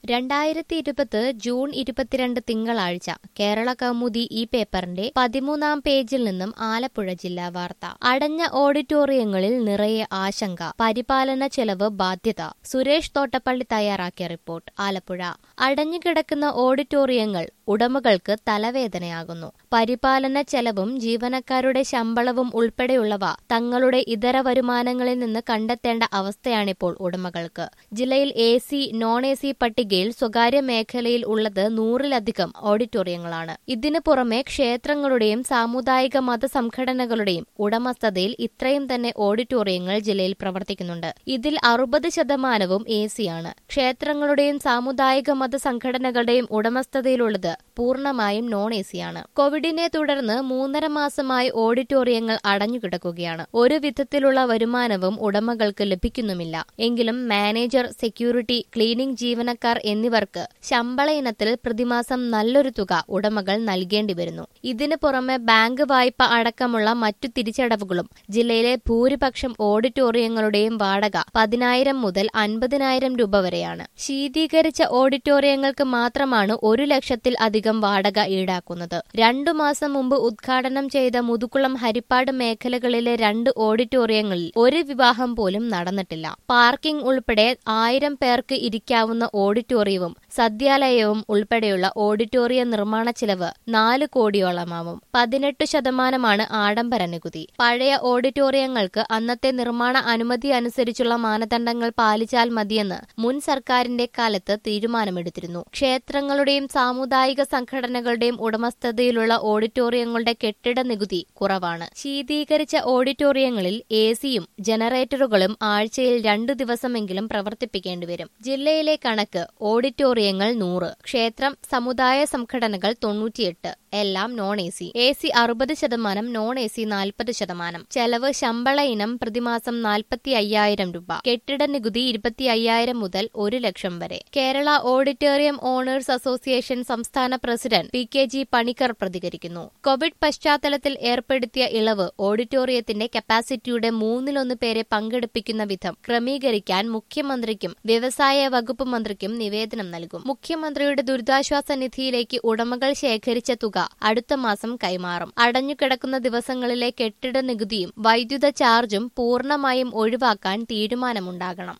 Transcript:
രണ്ടായിരത്തി ഇരുപത് ജൂൺ ഇരുപത്തിരണ്ട് തിങ്കളാഴ്ച കേരള കൗമുദി ഈ പേപ്പറിന്റെ പതിമൂന്നാം പേജിൽ നിന്നും ആലപ്പുഴ ജില്ലാ വാർത്ത അടഞ്ഞ ഓഡിറ്റോറിയങ്ങളിൽ നിറയെ ആശങ്ക പരിപാലന ചെലവ് ബാധ്യത സുരേഷ് തോട്ടപ്പള്ളി തയ്യാറാക്കിയ റിപ്പോർട്ട് ആലപ്പുഴ അടഞ്ഞുകിടക്കുന്ന ഓഡിറ്റോറിയങ്ങൾ ഉടമകൾക്ക് തലവേദനയാകുന്നു പരിപാലന ചെലവും ജീവനക്കാരുടെ ശമ്പളവും ഉൾപ്പെടെയുള്ളവ തങ്ങളുടെ ഇതര വരുമാനങ്ങളിൽ നിന്ന് കണ്ടെത്തേണ്ട അവസ്ഥയാണിപ്പോൾ ഉടമകൾക്ക് ജില്ലയിൽ A C non A C പട്ടികയിൽ സ്വകാര്യ മേഖലയിൽ ഉള്ളത് നൂറിലധികം ഓഡിറ്റോറിയങ്ങളാണ് ഇതിനു പുറമെ ക്ഷേത്രങ്ങളുടെയും സാമുദായിക മത സംഘടനകളുടെയും ഉടമസ്ഥതയിൽ ഇത്രയും തന്നെ ഓഡിറ്റോറിയങ്ങൾ ജില്ലയിൽ പ്രവർത്തിക്കുന്നുണ്ട് ഇതിൽ അറുപത് ശതമാനവും എ സിയാണ് ക്ഷേത്രങ്ങളുടെയും സാമുദായിക മത സംഘടനകളുടെയും ഉടമസ്ഥതയിലുള്ളത് പൂർണ്ണമായും നോൺ എ സിയാണ് കോവിഡിനെ തുടർന്ന് മൂന്നര മാസമായി ഓഡിറ്റോറിയങ്ങൾ അടഞ്ഞുകിടക്കുകയാണ് ഒരു വിധത്തിലുള്ള വരുമാനവും ഉടമകൾക്ക് ലഭിക്കുന്നുമില്ല എങ്കിലും മാനേജർ സെക്യൂരിറ്റി ക്ലീനിംഗ് ജീവനക്കാർ എന്നിവർക്ക് ശമ്പള ഇനത്തിൽ പ്രതിമാസം നല്ലൊരു തുക ഉടമകൾ നൽകേണ്ടി വരുന്നു ഇതിനു പുറമെ ബാങ്ക് വായ്പ അടക്കമുള്ള മറ്റു തിരിച്ചടവുകളും ജില്ലയിലെ ഭൂരിപക്ഷം ഓഡിറ്റോറിയങ്ങളുടെയും വാടക പതിനായിരം മുതൽ അൻപതിനായിരം രൂപ വരെയാണ് ശീതീകരിച്ച ഓഡിറ്റോറിയങ്ങൾക്ക് മാത്രമാണ് ഒരു ലക്ഷത്തിൽ അധികം വാടക ഈടാക്കുന്നത് രണ്ടു മാസം മുമ്പ് ഉദ്ഘാടനം ചെയ്ത മുതുകുളം ഹരിപ്പാട് മേഖലകളിലെ രണ്ട് ഓഡിറ്റോറിയങ്ങളിൽ ഒരു വിവാഹം പോലും നടന്നിട്ടില്ല പാർക്കിംഗ് ഉൾപ്പെടെ ആയിരം പേർക്ക് ഇരിക്കാവുന്ന ഓഡിറ്റോറിയവും സദ്യാലയവും ഉൾപ്പെടെയുള്ള ഓഡിറ്റോറിയ നിർമ്മാണ ചിലവ് നാല് കോടിയോളമാവും പതിനെട്ട് ശതമാനമാണ് ആഡംബര നികുതി പഴയ ഓഡിറ്റോറിയങ്ങൾക്ക് അന്നത്തെ നിർമ്മാണ അനുമതി അനുസരിച്ചുള്ള മാനദണ്ഡങ്ങൾ പാലിച്ചാൽ മതിയെന്ന് മുൻ സർക്കാരിന്റെ കാലത്ത് തീരുമാനമെടുത്തിരുന്നു ക്ഷേത്രങ്ങളുടെയും സാമുദായിക സംഘടനകളുടെയും ഉടമസ്ഥതയിലുള്ള ഓഡിറ്റോറിയങ്ങളുടെ കെട്ടിട നികുതി കുറവാണ് ശീതീകരിച്ച ഓഡിറ്റോറിയങ്ങളിൽ എ സിയും ജനറേറ്ററുകളും ആഴ്ചയിൽ രണ്ടു ദിവസമെങ്കിലും പ്രവർത്തിപ്പിക്കേണ്ടി വരും ജില്ലയിലെ കണക്ക് ഓഡിറ്റോറിയങ്ങൾ നൂറ് ക്ഷേത്രം സമുദായ സംഘടനകൾ തൊണ്ണൂറ്റിയെട്ട് എല്ലാം non A C A C അറുപത് ശതമാനം നോൺ എ സി നാൽപ്പത് ശതമാനം ചെലവ് ശമ്പള ഇനം പ്രതിമാസം നാൽപ്പത്തി അയ്യായിരം രൂപ കെട്ടിട നികുതി ഇരുപത്തി അയ്യായിരം മുതൽ ഒരു ലക്ഷം വരെ കേരള ഓഡിറ്റോറിയം ഓണേഴ്സ് അസോസിയേഷൻ സംസ്ഥാന president P K G Panicker പ്രതികരിക്കുന്നു കോവിഡ് പശ്ചാത്തലത്തിൽ ഏർപ്പെടുത്തിയ ഇളവ് ഓഡിറ്റോറിയത്തിന്റെ കപ്പാസിറ്റിയുടെ മൂന്നിലൊന്ന് പേരെ പങ്കെടുപ്പിക്കുന്ന വിധം ക്രമീകരിക്കാൻ മുഖ്യമന്ത്രിക്കും വ്യവസായ വകുപ്പ് മന്ത്രിക്കും നിവേദനം നൽകും മുഖ്യമന്ത്രിയുടെ ദുരിതാശ്വാസ നിധിയിലേക്ക് ഉടമകൾ ശേഖരിച്ച തുക അടുത്ത മാസം കൈമാറും അടഞ്ഞുകിടക്കുന്ന ദിവസങ്ങളിലെ കെട്ടിട നികുതിയും വൈദ്യുത ചാർജും പൂർണ്ണമായും ഒഴിവാക്കാൻ തീരുമാനമുണ്ടാകണം